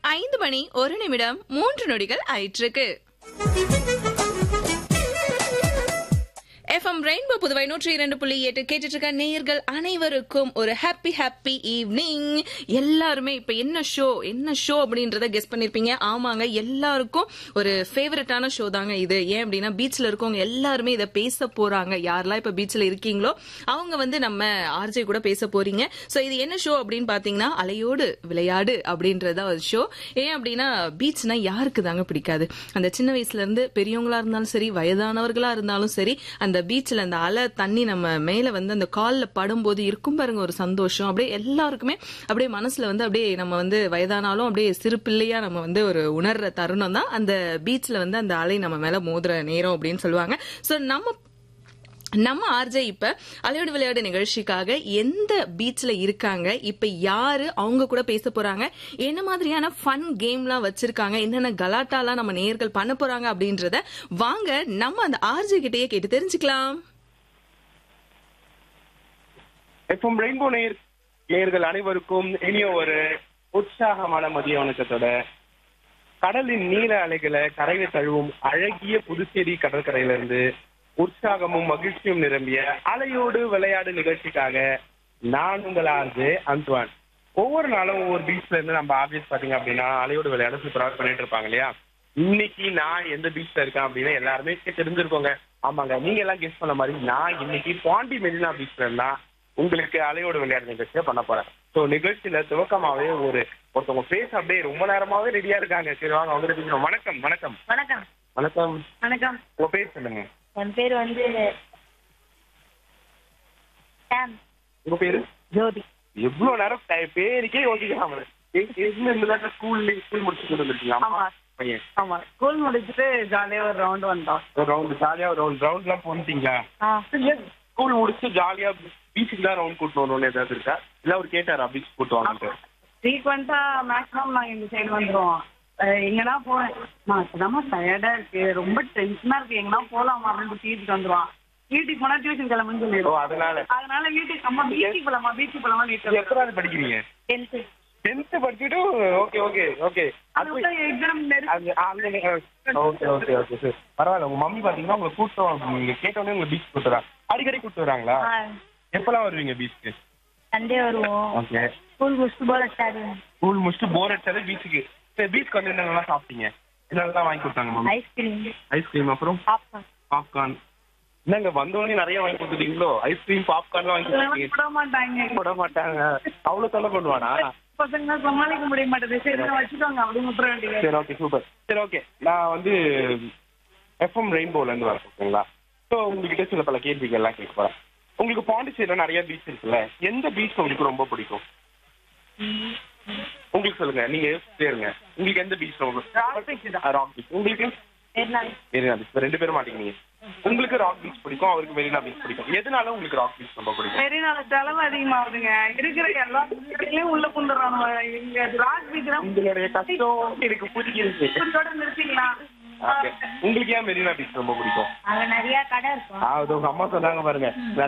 ஐந்து மணி ஒரு நிமிடம் மூன்று நொடிகள் ஆயிற்றுக்கு எஃப்எம் ரெயின்போ புதுவை நூற்றி இரண்டு புள்ளி எட்டு கேட்டுட்டு இருக்க நேயர்கள் அனைவருக்கும் ஒரு ஹாப்பி ஹாப்பி ஈவினிங் எல்லாருமே இப்ப என்ன ஷோ என்ன ஷோ அப்படின்றத கெஸ் பண்ணிருப்பீங்க ஆமாங்க எல்லாருக்கும் ஒரு ஃபேவரட்டான ஷோ தாங்க இது ஏன் அப்படின்னா பீச்ல இருக்கவங்க எல்லாருமே இதை பேச போறாங்க யாரெல்லாம் இப்ப பீச்ல இருக்கீங்களோ அவங்க வந்து நம்ம ஆர்ஜே கூட பேச போறீங்க சோ இது என்ன ஷோ அப்படின்னு பாத்தீங்கன்னா அலையோடு விளையாடு அப்படின்றத ஒரு ஷோ ஏன் அப்படின்னா பீச்னா யாருக்கு தாங்க பிடிக்காது அந்த சின்ன வயசுல இருந்து பெரியவங்களா இருந்தாலும் சரி வயதானவர்களா இருந்தாலும் சரி அந்த பீச்ல அந்த அலை தண்ணி நம்ம மேல வந்து அந்த கால்ல படும்போது இருக்கும் பாருங்க ஒரு சந்தோஷம் அப்படியே எல்லாருக்குமே அப்படியே மனசுல வந்து அப்படியே நம்ம வந்து வயதானாலும் அப்படியே சிறு பிள்ளையா நம்ம வந்து ஒரு உணர்ற தருணம் தான் அந்த பீச்ல வந்து அந்த அலை நம்ம மேல மோதுற நேரம் அப்படின்னு சொல்லுவாங்க சோ நம்ம நம்ம ஆர்ஜே இப்ப அலையோடு விளையாடு நிகழ்ச்சிக்காக எந்த பீச்ல இருக்காங்க இப்ப யாரு அவங்க கூட பேச போறாங்க என்ன மாதிரியான ஃபன் கேம்லாம் வச்சிருக்காங்க என்னென்ன கலாட்டாலாம் நம்ம நேயர்கள் பண்ண போறாங்க அப்படின்றத வாங்க நம்ம அந்த ஆர்ஜே கிட்டயே கேட்டு தெரிஞ்சுக்கலாம் எஃப்எம் ரெயின்போ நேர் நேயர்கள் அனைவருக்கும் இனிய ஒரு உற்சாகமான மதிய வணக்கத்தோட கடலின் நீல அலைகளை கரையை தழுவும் அழகிய புதுச்சேரி கடற்கரையில இருந்து உற்சாகமும் மகிழ்ச்சியும் நிரம்பிய அலையோடு விளையாடு நிகழ்ச்சிக்காக நான் உங்கள் ஆர்ஜு அந்த்வான் ஒவ்வொரு நாளும் ஒவ்வொரு பீச்ல இருந்து நம்ம ஆபீஸ் பாத்தீங்க அப்படின்னா அலையோடு விளையாட சூப்பராக பண்ணிட்டு இருப்பாங்க இல்லையா இன்னைக்கு நான் எந்த பீச்ல இருக்கேன் அப்படின்னு எல்லாருமே தெரிஞ்சிருக்கோங்க ஆமாங்க நீங்க எல்லாம் கெஸ் பண்ண மாதிரி நான் இன்னைக்கு பாண்டி மெரினா பீச்ல இருந்தா உங்களுக்கு அலையோடு விளையாடு நிகழ்ச்சியை பண்ண போறேன் ஸோ நிகழ்ச்சியில துவக்கமாவே ஒரு ஒருத்தவங்க பேச அப்படியே ரொம்ப நேரமாவே ரெடியா இருக்காங்க சரி வாங்க அவங்க பேசுறோம் வணக்கம் வணக்கம் வணக்கம் வணக்கம் வணக்கம் உங்க பேர் சொல்லுங்க என் பேர் வந்து சாம் உங்க பேரு ஜோதி எவ்வளவு நேரம் டை- பேருக்கே யோசிக்காம ஸ்கூல் ஸ்கூல் முடிச்சுட்டு வந்துருக்கீங்க ஆமா பையன் ஆமா ஸ்கூல் முடிச்சுட்டு ஜாலியா ஒரு ரவுண்ட் வந்தோம் ஒரு ரவுண்ட் ஜாலியா ஒரு ரவுண்ட் ரவுண்ட் எல்லாம் போனிட்டீங்களா ஆ ஸ்கூல் முடிச்சு ஜாலியா பீச்சுக்கு தான் ரவுண்ட் கூட்டு வரணும்னு ஏதாவது இருக்கா இல்ல அவர் கேட்டாரா பீச் கூட்டு வாங்க ஃப்ரீக்வெண்டா மேக்ஸிமம் நாங்க இந்த சைடு வந்துருவோம் அஹ் எங்கனா போறேன் இப்பதாம்மா டயர்டா இருக்கு ரொம்ப டென்ஷனா இருக்கு எங்கனா போலாமா அப்படின்னு வீட்டுக்கு வந்துருவான் வீட்டுக்கு போனா டியூஷன் கிளம்புன்னு ஓ சொல்லிடுவோம் அதனால அதனால வீட்டுக்கு அம்மா பீச்சுக்கு போலாமா பீச்சுக்கு போலாமா வீட்டுக்கு எத்தனாவது படிக்கிறீங்க டென்த்து டென்த் படிச்சுட்டு ஓகே ஓகே ஓகே அது exam okay okay okay sir பரவாயில்ல உங்க மம்மி பாத்தீங்கன்னா உங்களை கூட்டம் நீங்க கேட்டோடனே உங்க பீச் கூட்டு வராங்க அடிக்கடி கூட்டு வராங்களா எப்பெல்லாம் வருவீங்க பீச்சுக்கு சண்டே வருவோம் ஓகே ஸ்கூல் முடிச்சுட்டு போல ஸ்டார்ட் ஸ்கூல் முடிச்சுட்டு போர் அடிச்சாலே பீச்சுக்கு சரி பீச்சுக்கு வந்து என்னென்னலாம் சாப்பிட்டீங்க என்னென்னலாம் வாங்கி கொடுத்தாங்க மம்மி ஐஸ்கிரீம் ஐஸ்கிரீம் அப்புறம் பாப்கார்ன் பாப்கார்ன் என்னங்க வந்தோடனே நிறைய வாங்கி கொடுத்துட்டீங்களோ ஐஸ்கிரீம் பாப்கார்ன்லாம் வாங்கி கொடுத்தீங்க விட மாட்டாங்க போட மாட்டாங்க அவ்வளவு தொலை பண்ணுவானா பசங்க சமாளிக்க முடிய மாட்டேது சரி இதை வச்சுக்கோங்க அப்படி முட்டுற வேண்டியது சரி ஓகே சூப்பர் சரி ஓகே நான் வந்து எஃப்எம் ரெயின்போல இருந்து வரேன் ஓகேங்களா ஸோ உங்ககிட்ட சில பல கேள்விகள் எல்லாம் கேட்க போறேன் உங்களுக்கு பாண்டிச்சேரியில நிறைய பீச் இருக்குல்ல எந்த பீச் உங்களுக்கு ரொம்ப பிடிக்கும் உங்களுக்கு சொல்லுங்க நீங்க சேருங்க உங்களுக்கு எந்த பீச் ரொம்ப ராக் பீச் தான் ராக் பீச் உங்களுக்கு மெரினா மெரினா பீச் ரெண்டு பேரும் மாட்டீங்க உங்களுக்கு ராக் பீச் பிடிக்கும் அவருக்கு மெரினா பீச் பிடிக்கும் எதனால உங்களுக்கு ராக் பீச் ரொம்ப பிடிக்கும் மெரினால செலவு அதிகமாகுதுங்க இருக்கிற எல்லா இடத்துலயும் உள்ள புந்துடுறாங்க இங்க ராக் பீச் தான் உங்களுடைய கஷ்டம் எனக்கு புரிகிறது இதோட நிறுத்திக்கலாம் Okay. உங்களுக்கு ஏன் மெரினா பீச் ரொம்ப பிடிக்கும் அங்க நிறைய கடை இருக்கும் அது உங்க அம்மா சொன்னாங்க பாருங்க